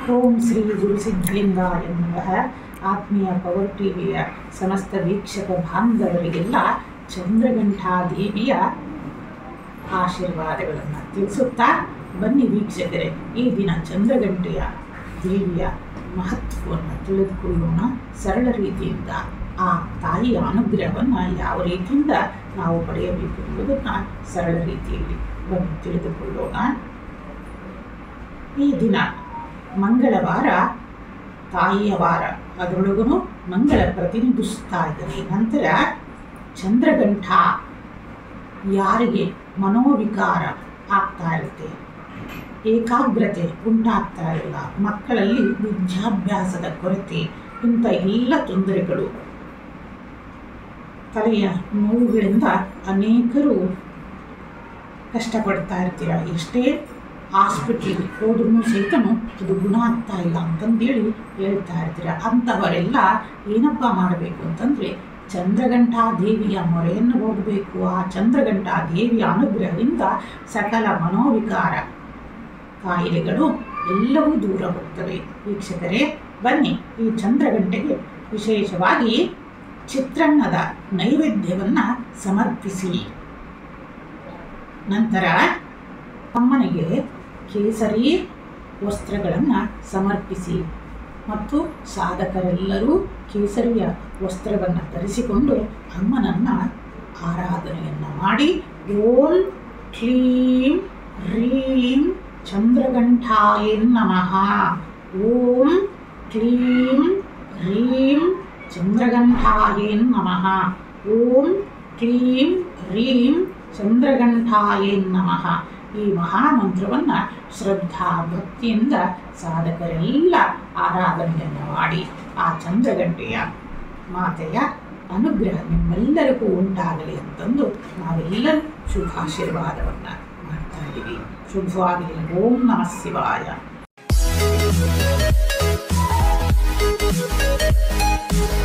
ಓಂ ಶ್ರೀ ಗುರು ಸಿದ್ಧಲಿಂಗಾಯ ನಮಃ ಆತ್ಮೀಯ ಪವರ್ ಟಿವಿಯ ಸಮಸ್ತ ವೀಕ್ಷಕ ಬಾಂಧವರಿಗೆಲ್ಲ ಚಂದ್ರಗಂಠಾ ದೇವಿಯ ಆಶೀರ್ವಾದಗಳನ್ನು ತಿಳಿಸುತ್ತಾ ಬನ್ನಿ ವೀಕ್ಷಕರೇ ಈ ದಿನ ಚಂದ್ರಗಂಟೆಯ ದೇವಿಯ ಮಹತ್ವವನ್ನು ತಿಳಿದುಕೊಳ್ಳೋಣ ಸರಳ ರೀತಿಯಿಂದ ಆ ತಾಯಿಯ ಅನುಗ್ರಹವನ್ನು ಯಾವ ರೀತಿಯಿಂದ ನಾವು ಪಡೆಯಬೇಕು ಎಂಬುದನ್ನು ಸರಳ ರೀತಿಯಲ್ಲಿ ಬನ್ನಿ ತಿಳಿದುಕೊಳ್ಳೋಣ ಈ ದಿನ ಮಂಗಳವಾರ ತಾಯಿಯ ವಾರ ಅದರೊಳಗೂ ಮಂಗಳ ಪ್ರತಿನಿಧಿಸ್ತಾ ಇದ್ದಾರೆ ನಂತರ ಚಂದ್ರಗಂಠ ಯಾರಿಗೆ ಮನೋವಿಕಾರ ಆಗ್ತಾ ಇರುತ್ತೆ ಏಕಾಗ್ರತೆ ಉಂಟಾಗ್ತಾ ಇರಲ್ಲ ಮಕ್ಕಳಲ್ಲಿ ವಿದ್ಯಾಭ್ಯಾಸದ ಕೊರತೆ ಇಂಥ ಎಲ್ಲ ತೊಂದರೆಗಳು ತಲೆಯ ನೋವುಗಳಿಂದ ಅನೇಕರು ಕಷ್ಟಪಡ್ತಾ ಇರ್ತೀರ ಎಷ್ಟೇ ಹಾಸ್ಪಿಟ್ಲಿಗೆ ಹೋದ್ರೂ ಸಹಿತನು ಅದು ಗುಣ ಆಗ್ತಾ ಇಲ್ಲ ಅಂತಂದೇಳಿ ಹೇಳ್ತಾ ಇರ್ತೀರ ಅಂಥವರೆಲ್ಲ ಏನಪ್ಪ ಮಾಡಬೇಕು ಅಂತಂದರೆ ಚಂದ್ರಗಂಟಾ ದೇವಿಯ ಮೊರೆಯನ್ನು ಹೋಗಬೇಕು ಆ ಚಂದ್ರಗಂಟಾ ದೇವಿಯ ಅನುಗ್ರಹದಿಂದ ಸಕಲ ಮನೋವಿಕಾರ ಕಾಯಿಲೆಗಳು ಎಲ್ಲವೂ ದೂರ ಹೋಗ್ತವೆ ವೀಕ್ಷಕರೇ ಬನ್ನಿ ಈ ಚಂದ್ರಗಂಟೆಗೆ ವಿಶೇಷವಾಗಿ ಚಿತ್ರಾನ್ನದ ನೈವೇದ್ಯವನ್ನು ಸಮರ್ಪಿಸಿ ನಂತರ ಅಮ್ಮನಿಗೆ ಕೇಸರಿ ವಸ್ತ್ರಗಳನ್ನು ಸಮರ್ಪಿಸಿ ಮತ್ತು ಸಾಧಕರೆಲ್ಲರೂ ಕೇಸರಿಯ ವಸ್ತ್ರವನ್ನು ಧರಿಸಿಕೊಂಡು ಅಮ್ಮನನ್ನು ಆರಾಧನೆಯನ್ನು ಮಾಡಿ ಓಂ ಕ್ಲೀಂ ಹ್ರೀಂ ಚಂದ್ರಗಂಠಾಯ ನಮಃ ಓಂ ಕ್ಲೀಂ ಹ್ರೀಂ ಚಂದ್ರಗಂಠಾಯ ನಮಃ ಓಂ ಕ್ಲೀಂ ಹ್ರೀಂ ಚಂದ್ರಗಂಠಾಯ ನಮಃ ಈ ಮಹಾಮಂತ್ರವನ್ನು ಶ್ರದ್ಧಾ ಭಕ್ತಿಯಿಂದ ಸಾಧಕರೆಲ್ಲ ಆರಾಧನೆಯನ್ನು ಮಾಡಿ ಆ ಚಂದ್ರಗಂಟೆಯ ಮಾತೆಯ ಅನುಗ್ರಹ ನಿಮ್ಮೆಲ್ಲರಿಗೂ ಉಂಟಾಗಲಿ ಅಂತಂದು ನಾವೆಲ್ಲರೂ ಶುಭಾಶೀರ್ವಾದವನ್ನು ಮಾಡ್ತಾ ಇದ್ದೀವಿ ಶುಭವಾಗಲಿ ಓಂ ನಮಃ ಶಿವಾಯ